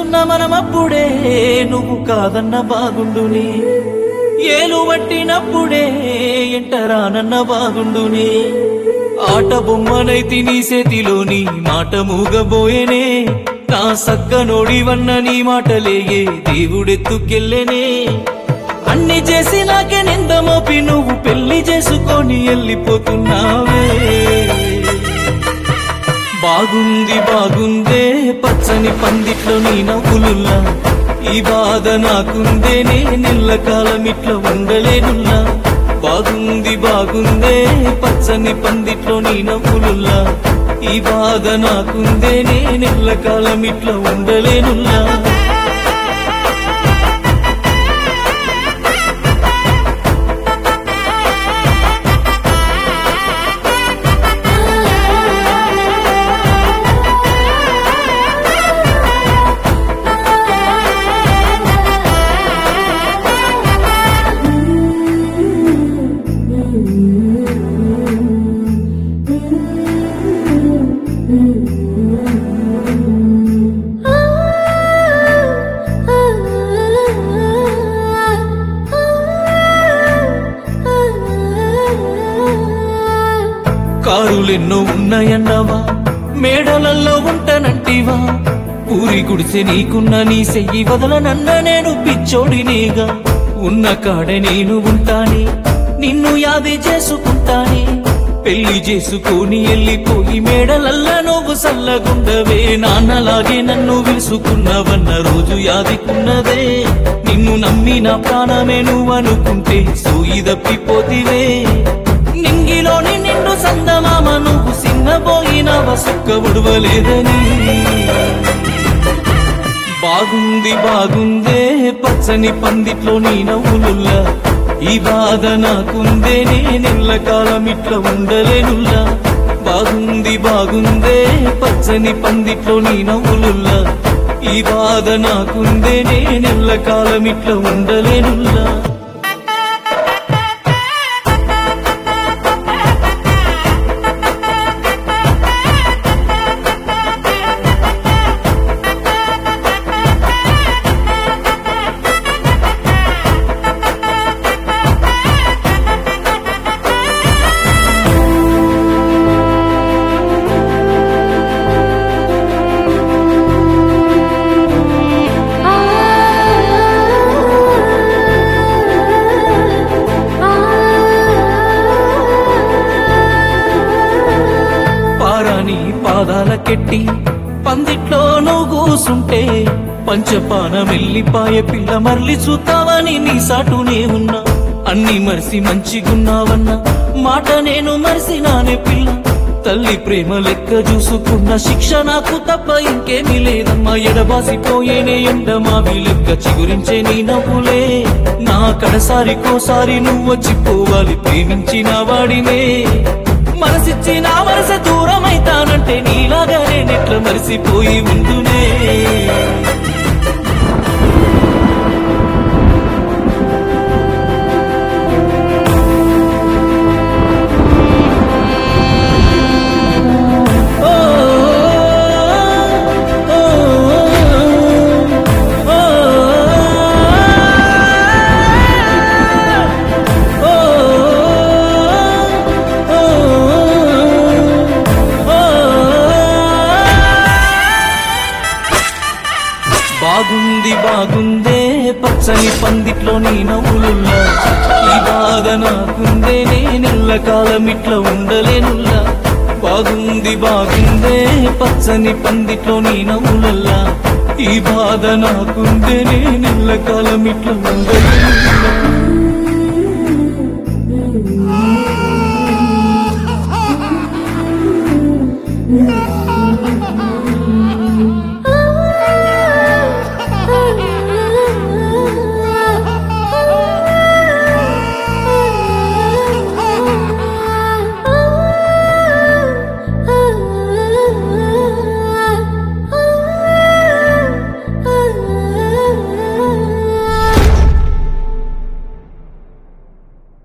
కలుసుకున్న మనమప్పుడే నువ్వు కాదన్న బాగుండుని ఏలు పట్టినప్పుడే ఎంటరానన్న బాగుండుని ఆట బొమ్మనైతి నీ చేతిలోని మాట మూగబోయేనే నా సక్క నోడివన్న నీ మాటలేగే దేవుడెత్తుకెళ్ళేనే అన్ని చేసి నాకే నింద మోపి నువ్వు పెళ్లి చేసుకొని వెళ్ళిపోతున్నావే బాగుంది బాగుందే పచ్చని పందిట్లో నీ నవ్వులుల్లా ఈ బాధ నాకుందే నే నెల్ల కాలం ఇట్లా ఉండలేనుల్లా బాగుంది బాగుందే పచ్చని పందిట్లో నీ నవ్వులుల్లా ఈ బాధ నాకుందే నే నెల్ల కాలం ఇట్లా ఉండలేనుల్లా కారులెన్నో ఉన్నాయన్నావా మేడలల్లో ఉంటానంటివా ఊరి గుడిసె నీకున్న నీ సెయ్యి వదలనన్న నేను పిచ్చోడినేగా ఉన్న కాడే నేను ఉంటానే నిన్ను యాది చేసుకుంటానే పెళ్లి చేసుకొని వెళ్ళిపోయి మేడలల్లా నువ్వు సల్లగుండవే నాన్నలాగే నన్ను విలుసుకున్నవన్న రోజు యాదికున్నదే నిన్ను నమ్మి నా ప్రాణమే నువ్వు అనుకుంటే సూయి తప్పిపోతివే నింగిలోని నిన్ను సందమామ నువ్వు సిన్నబోయినవ సుక్క ఉడవలేదని బాగుంది బాగుందే పచ్చని పందిట్లో నీ నవ్వులుల్లా ఈ బాధ నాకుందే నేనెల్ల కాలం ఇట్లా ఉండలేనుల్లా బాగుంది బాగుందే పచ్చని పందిట్లో నీ నవ్వులుల్లా ఈ బాధ నాకుందే నేనెల్ల కాలం ఇట్లా ఉండలేనుల్లా పారాని పాదాల కెట్టి పందిట్లో నువ్వు కూసుంటే పంచపాన వెళ్ళిపాయ పిల్ల మరలి చూతావని నీ సాటునే ఉన్నా అన్ని మరిసి మంచిగున్నావన్న మాట నేను మరిసినానే పిల్ల తల్లి ప్రేమ లెక్క చూసుకున్న శిక్ష నాకు తప్ప ఇంకేమీ లేదమ్మా ఎడబాసిపోయేనే ఎండ మావి లెక్క చిగురించే నీ నవ్వులే నా కడసారి కోసారి నువ్వు వచ్చిపోవాలి ప్రేమించిన వాడినే మనసిచ్చి నా మనస దూరమైతానంటే నీలాగా నేనెట్ల మరిసిపోయి ఉండునే ఓ, ఓ, ఓ, ఓ, బాగుంది బాగుందే పచ్చని పందిట్లో నీ నవ్వులుల్లా ఈ బాధ నాకుందే నేనెల్ల కాలం ఇట్లా ఉండలేనుల్లా బాగుంది బాగుందే పచ్చని పందిట్లో నీ నవ్వులల్లా ఈ బాధ నాకుందే నేనెల్ల కాలం ఇట్లా ఉండలేనుల్లా